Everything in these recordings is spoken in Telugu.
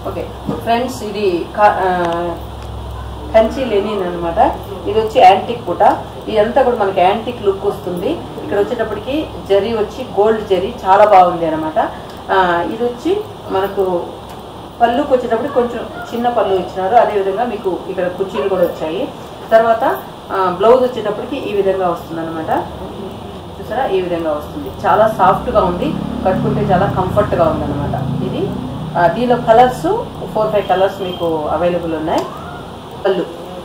ఓకే ఫ్రెండ్స్ ఇది కా- ఆ, కంచి లెనిన్ అనమాట ఇది వచ్చి యాంటిక్ పూట ఇదంతా కూడా మనకి యాంటిక్ లుక్ వస్తుంది ఇక్కడ వచ్చేటప్పటికి జరీ వచ్చి గోల్డ్ జరీ చాలా బాగుంది అనమాట ఇది వచ్చి మనకు పళ్ళుకి వచ్చేటప్పుడు కొంచెం చిన్న పళ్ళు ఇచ్చినారు అదేవిధంగా మీకు ఇక్కడ కుర్చీలు కూడా వచ్చాయి తర్వాత బ్లౌజ్ వచ్చేటప్పటికి ఈ విధంగా వస్తుంది అనమాట చూసారా ఈ విధంగా వస్తుంది చాలా సాఫ్ట్ గా ఉంది కట్టుకుంటే చాలా కంఫర్ట్ గా ఉంది అనమాట ఇది ఆ, దీనిలో కలర్స్ ఫోర్ ఫైవ్ కలర్స్ మీకు అవైలబుల్ ఉన్నాయి పళ్ళు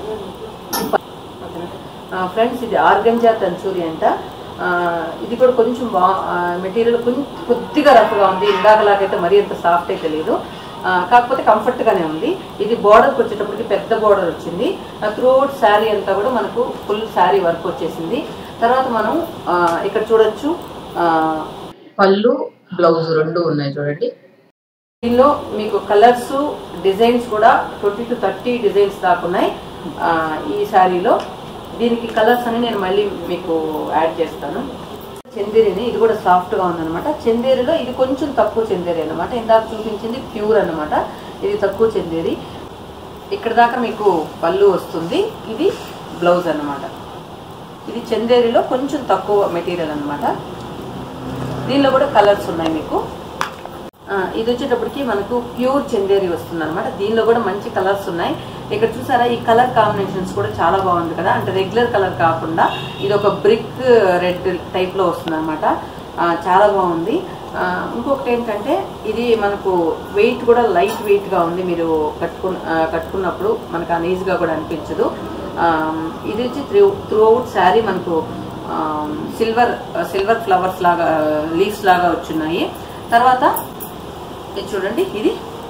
ఫ్రెండ్స్ ఇది ఆర్గంజా తంచూరి అంట ఆ, ఇది కూడా కొంచెం బా మెటీరియల్ కొంచెం కొద్దిగా రఫ్గా ఉంది ఇందాకలాగైతే మరీ అంత సాఫ్ట్ అయితే లేదు ఆ, కాకపోతే comfort గానే ఉంది ఇది బోర్డర్కి వచ్చేటప్పటికి పెద్ద బోర్డర్ వచ్చింది త్రూఅవుట్ శారీ అంతా కూడా మనకు ఫుల్ శారీ వర్క్ వచ్చేసింది తర్వాత మనం ఆ, ఇక్కడ చూడొచ్చు ఆ, పళ్ళు బ్లౌజ్ రెండు ఉన్నాయి చూడండి దీనిలో మీకు కలర్స్ డిజైన్స్ కూడా ట్వంటీ టు థర్టీ డిజైన్స్ దాకా ఉన్నాయి ఆ, ఈ శారీలో దీనికి కలర్స్ అని నేను మళ్ళీ మీకు యాడ్ చేస్తాను చందేరిని ఇది కూడా సాఫ్ట్ గా ఉందన్నమాట చందేరిలో ఇది కొంచెం తక్కువ చందేరి అన్నమాట ఇందాక చూపించింది ప్యూర్ అన్నమాట ఇది తక్కువ చందేరి ఇక్కడ దాకా మీకు పళ్ళు వస్తుంది ఇది బ్లౌజ్ అన్నమాట ఇది చందేరిలో కొంచెం తక్కువ మెటీరియల్ అన్నమాట దీనిలో కూడా కలర్స్ ఉన్నాయి మీకు ఆ, ఇది వచ్చేటప్పటికి మనకు ప్యూర్ చందేరి వస్తుంది అనమాట దీనిలో కూడా మంచి కలర్స్ ఉన్నాయి ఇక్కడ చూసారా ఈ కలర్ కాంబినేషన్స్ కూడా చాలా బాగుంది కదా అంటే రెగ్యులర్ కలర్ కాకుండా ఇది ఒక బ్రిక్ రెడ్ టైప్ లో వస్తుంది అనమాట చాలా బాగుంది ఆ, ఇంకొకటి ఏంటంటే ఇది మనకు వెయిట్ కూడా లైట్ వెయిట్ గా ఉంది మీరు కట్టుకున్న ఆ, కట్టుకున్నప్పుడు మనకు అనీజ్ గా కూడా అనిపించదు ఆ, ఇది వచ్చి త్రూ త్రూ అవుట్ శారీ మనకు సిల్వర్ సిల్వర్ ఫ్లవర్స్ లాగా లీవ్స్ లాగా వచ్చున్నాయి తర్వాత ఇది చూడండి ఇది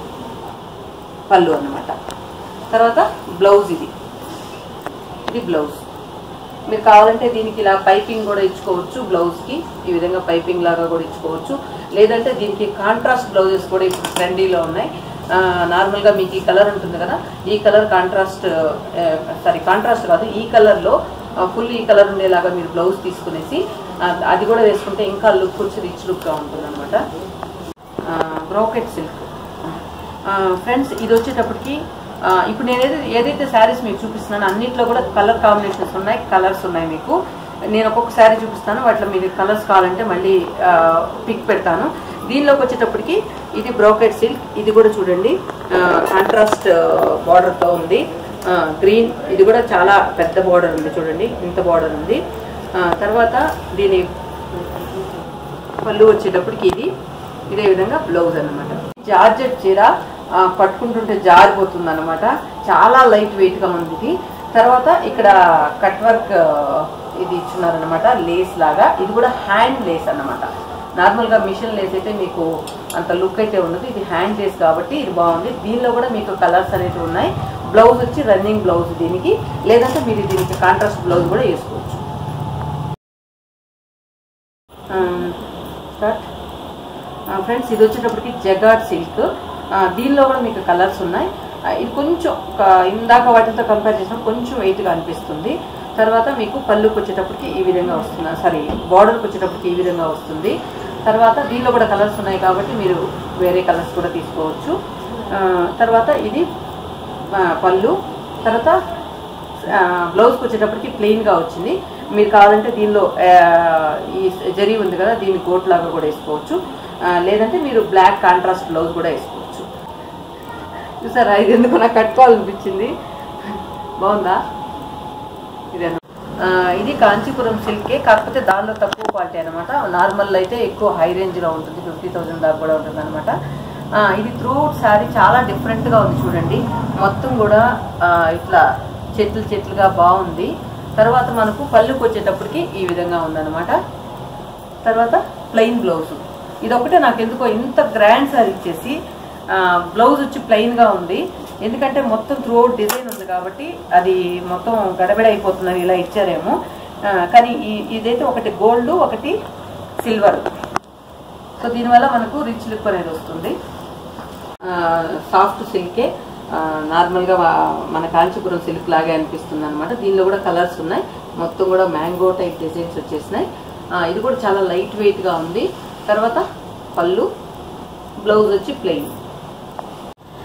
పళ్ళు అన్నమాట తర్వాత బ్లౌజ్ ఇది ఇది బ్లౌజ్ మీరు కావాలంటే దీనికి ఇలా పైపింగ్ కూడా ఇచ్చుకోవచ్చు బ్లౌజ్ కి ఈ విధంగా పైపింగ్ లాగా కూడా ఇచ్చుకోవచ్చు లేదంటే దీనికి కాంట్రాస్ట్ బ్లౌజెస్ కూడా ఇప్పుడు ట్రెండీలో ఉన్నాయి ఆ, నార్మల్ గా మీకు ఈ కలర్ ఉంటుంది కదా ఈ కలర్ కాంట్రాస్ట్ సారీ కాంట్రాస్ట్ కాదు ఈ కలర్ లో ఫుల్ ఈ కలర్ ఉండేలాగా మీరు బ్లౌజ్ తీసుకునేసి ఆ, అది కూడా వేసుకుంటే ఇంకా లుక్ వచ్చి రిచ్ లుక్ గా ఉంటుంది అనమాట బ్రోకెట్ సిల్క్ ఫ్రెండ్స్ ఇది వచ్చేటప్పటికి ఆ, ఇప్పుడు నేను ఏదైతే ఏదైతే శారీస్ మీకు చూపిస్తున్నానో అన్నిట్లో కూడా కలర్ కాంబినేషన్స్ ఉన్నాయి కలర్స్ ఉన్నాయి మీకు నేను ఒక్కొక్క శారీ చూపిస్తాను వాటిలో మీకు కలర్స్ కావాలంటే మళ్ళీ పిక్ పెడతాను దీనిలోకి వచ్చేటప్పటికి ఇది బ్రోకెట్ సిల్క్ ఇది కూడా చూడండి కాంట్రాస్ట్ బార్డర్తో ఉంది గ్రీన్ ఇది కూడా చాలా పెద్ద బార్డర్ ఉంది చూడండి ఇంత బార్డర్ ఉంది ఆ, తర్వాత దీని పళ్ళు వచ్చేటప్పటికి ఇది ఇదే విధంగా బ్లౌజ్ అన్నమాట జార్జెట్ చీర ఆ, పట్టుకుంటుంటే జారిపోతుంది అనమాట చాలా లైట్ వెయిట్ గా ఉంది ఇది తర్వాత ఇక్కడ కట్ వర్క్ ఇది ఇచ్చున్నారనమాట లేస్ లాగా ఇది కూడా హ్యాండ్ లేస్ అన్నమాట నార్మల్ గా మిషన్ లేస్ అయితే మీకు అంత లుక్ అయితే ఉండదు ఇది హ్యాండ్ లేస్ కాబట్టి ఇది బాగుంది దీనిలో కూడా మీకు కలర్స్ అనేవి ఉన్నాయి బ్లౌజ్ వచ్చి రన్నింగ్ బ్లౌజ్ దీనికి లేదంటే మీరు దీనికి కాంట్రాస్ట్ బ్లౌజ్ కూడా వేసుకోవచ్చు స్టార్ట్ ఫ్రెండ్స్ ఇది వచ్చేటప్పటికి జగాడ్ సిల్క్ దీనిలో కూడా మీకు కలర్స్ ఉన్నాయి ఆ, ఇది కొంచెం ఒక- ఇందాక వాటితో కంపేర్ చేసినప్పుడు కొంచెం వెయిట్గా అనిపిస్తుంది తర్వాత మీకు పళ్ళుకి వచ్చేటప్పటికి ఈ విధంగా వస్తుంది సారీ బార్డర్కి వచ్చేటప్పటికి ఈ విధంగా వస్తుంది తర్వాత దీనిలో కూడా కలర్స్ ఉన్నాయి కాబట్టి మీరు వేరే కలర్స్ కూడా తీసుకోవచ్చు ఆ, తర్వాత ఇది ఆ, పళ్ళు తర్వాత ఆ, బ్లౌజ్కి వచ్చేటప్పటికి ప్లెయిన్గా వచ్చింది మీరు కావాలంటే దీనిలో ఆ, ఈ జరీ ఉంది కదా దీన్ని కోట్ లాగా కూడా వేసుకోవచ్చు ఆ, లేదంటే మీరు బ్లాక్ కాంట్రాస్ట్ బ్లౌజ్ కూడా వేసుకోవచ్చు చూసారా ఇది ఎందుకు నాకు కట్టుకోవాలనిపించింది బాగుందా ఇదేనా ఆ, ఇది కాంచీపురం సిల్కే కాకపోతే దానిలో తక్కువ క్వాలిటీ అనమాట నార్మల్ అయితే ఎక్కువ హై రేంజ్ లో ఉంటుంది ఫిఫ్టీ థౌసండ్ దాకా కూడా ఉంటుంది అనమాట ఇది త్రూఅవుట్ శారీ చాలా డిఫరెంట్ గా ఉంది చూడండి మొత్తం కూడా ఆ, ఇట్లా చెట్లు చెట్లుగా బాగుంది తర్వాత మనకు పళ్ళుకి వచ్చేటప్పటికి ఈ విధంగా ఉందన్నమాట తర్వాత ప్లెయిన్ బ్లౌజ్ ఇది ఒకటే నాకు ఎందుకో ఇంత గ్రాండ్ సారీ ఇచ్చేసి ఆ, బ్లౌజ్ వచ్చి ప్లెయిన్ గా ఉంది ఎందుకంటే మొత్తం త్రూ అవుట్ డిజైన్ ఉంది కాబట్టి అది మొత్తం గడబిడ అయిపోతుందని ఇలా ఇచ్చారేమో ఆ, కానీ ఈ- ఇదైతే ఒకటి గోల్డ్ ఒకటి సిల్వర్ సో దీనివల్ల మనకు రిచ్ లుక్ అనేది వస్తుంది సాఫ్ట్ సిల్కే నార్మల్గా మన కాంచీపురం సిల్క్ లాగే అనిపిస్తుంది అనమాట దీనిలో కూడా కలర్స్ ఉన్నాయి మొత్తం కూడా మ్యాంగో టైప్ డిజైన్స్ వచ్చేసినాయి ఆ, ఇది కూడా చాలా లైట్ వెయిట్గా ఉంది తర్వాత పళ్ళు బ్లౌజ్ వచ్చి ప్లెయిన్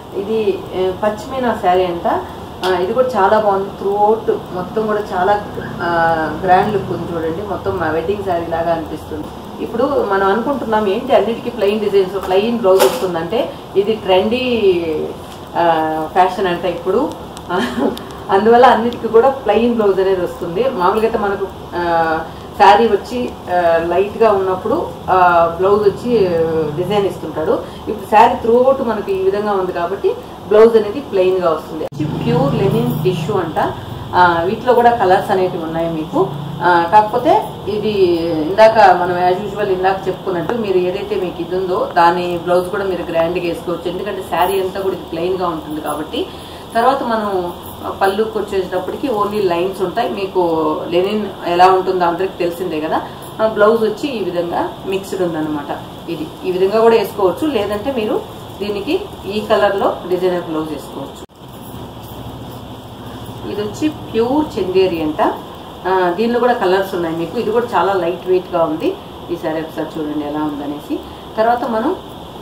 ఇది ఆ, పశ్చిమీనా శారీ అంట ఆ, ఇది కూడా చాలా బాగుంది త్రూ అవుట్ మొత్తం కూడా చాలా గ్రాండ్ లుక్ ఉంది చూడండి మొత్తం వెడ్డింగ్ శారీ లాగా అనిపిస్తుంది ఇప్పుడు మనం అనుకుంటున్నాం ఏంటి అన్నిటికీ ప్లెయిన్ డిజైన్స్ ప్లెయిన్ బ్లౌజ్ వస్తుందంటే ఇది ట్రెండీ ఫ్యాషన్ అంట ఇప్పుడు ఆ, అందువల్ల అన్నిటికీ కూడా ప్లెయిన్ బ్లౌజ్ అనేది వస్తుంది మామూలుగా అయితే మనకు శారీ వచ్చి లైట్ గా ఉన్నప్పుడు బ్లౌజ్ వచ్చి డిజైన్ ఇస్తుంటాడు ఇప్పుడు శారీ త్రూ అవుట్ మనకి ఈ విధంగా ఉంది కాబట్టి బ్లౌజ్ అనేది ప్లెయిన్ గా వస్తుంది ప్యూర్ లెనిన్ టిష్యూ అంట ఆ, వీటిలో కూడా కలర్స్ అనేటివి ఉన్నాయి మీకు ఆ, కాకపోతే ఇది ఇందాక మనం యాజ్ యూజువల్ ఇందాక చెప్పుకున్నట్టు మీరు ఏదైతే మీకు ఇది ఉందో దాని బ్లౌజ్ కూడా మీరు గ్రాండ్గా వేసుకోవచ్చు ఎందుకంటే శారీ అంతా కూడా ఇది ప్లెయిన్ గా ఉంటుంది కాబట్టి తర్వాత మనం పళ్ళుకి వచ్చేటప్పటికి ఓన్లీ లైన్స్ ఉంటాయి మీకు లెనిన్ ఎలా ఉంటుందో అందరికి తెలిసిందే కదా ఆ బ్లౌజ్ వచ్చి ఈ విధంగా మిక్స్డ్ ఉందన్నమాట ఇది ఈ విధంగా కూడా వేసుకోవచ్చు లేదంటే మీరు దీనికి ఈ కలర్ లో డిజైనర్ బ్లౌజ్ వేసుకోవచ్చు ఇది వచ్చి ప్యూర్ చందేరి అంట ఆ, దీనిలో కూడా కలర్స్ ఉన్నాయి మీకు ఇది కూడా చాలా లైట్ వెయిట్ గా ఉంది ఈ సారీ ఒకసారి చూడండి ఎలా ఉందనేసి తర్వాత మనం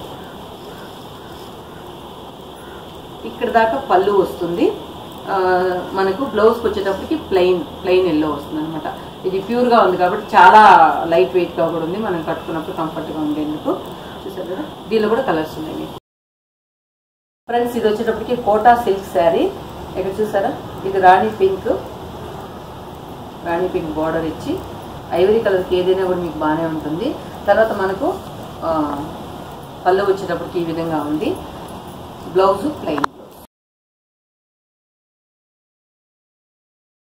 ఇక్కడ దాకా పళ్ళు వస్తుంది ఆ, మనకు బ్లౌజ్కి వచ్చేటప్పటికి ప్లెయిన్ ప్లెయిన్ ఎల్లో వస్తుంది అనమాట ఇది ప్యూర్ గా ఉంది కాబట్టి చాలా లైట్ వెయిట్ గా కూడా ఉంది మనం కట్టుకున్నప్పుడు కంఫర్ట్ గా ఉండేందుకు చూసారు కదా దీనిలో కూడా కలర్స్ ఉన్నాయి మీకు ఫ్రెండ్స్ ఇది వచ్చేటప్పటికి కోటా సిల్క్ శారీ ఇక్కడ చూసారా ఇది rani pink rani pink border ఇచ్చి ఐవరీ కలర్కి ఏదైనా కూడా మీకు బాగానే ఉంటుంది తర్వాత మనకు ఆ, పళ్ళు వచ్చేటప్పటికి ఈ విధంగా ఉంది బ్లౌజ్ ప్లెయిన్